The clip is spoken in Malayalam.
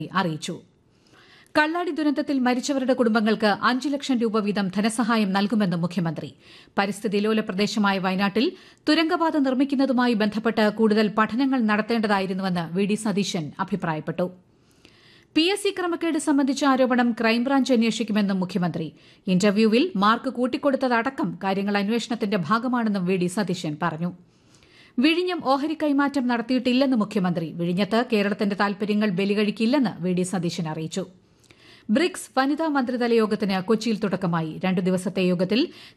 അറിയിച്ചു കള്ളാടി ദുരന്തത്തിൽ മരിച്ചവരുടെ കുടുംബങ്ങൾക്ക് അഞ്ച് ലക്ഷം രൂപ വീതം ധനസഹായം നൽകുമെന്ന് മുഖ്യമന്ത്രി പരിസ്ഥിതി ലോല പ്രദേശമായ വയനാട്ടിൽ തുരങ്കപാത നിർമ്മിക്കുന്നതുമായി ബന്ധപ്പെട്ട് കൂടുതൽ പഠനങ്ങൾ നടത്തേണ്ടതായിരുന്നുവെന്ന് വി ഡി സതീശൻ അഭിപ്രായപ്പെട്ടു പി എസ് സി ക്രമക്കേട് സംബന്ധിച്ച ആരോപണം ക്രൈംബ്രാഞ്ച് അന്വേഷിക്കുമെന്നും മുഖ്യമന്ത്രി ഇന്റർവ്യൂവിൽ മാർക്ക് കൂട്ടിക്കൊടുത്തതടക്കം കാര്യങ്ങൾ അന്വേഷണത്തിന്റെ ഭാഗമാണെന്നും വി ഡി സതീശൻ പറഞ്ഞു വിഴിഞ്ഞം ഓഹരി കൈമാറ്റം നടത്തിയിട്ടില്ലെന്ന് മുഖ്യമന്ത്രി വിഴിഞ്ഞത്ത് കേരളത്തിന്റെ താൽപര്യങ്ങൾ ബലികഴിക്കില്ലെന്ന് വി ഡി സതീശൻ അറിയിച്ചു ബ്രിക്സ് വനിതാ മന്ത്രിതല യോഗത്തിന് കൊച്ചിയിൽ തുടക്കമായി രണ്ടു ദിവസത്തെ യോഗത്തിൽ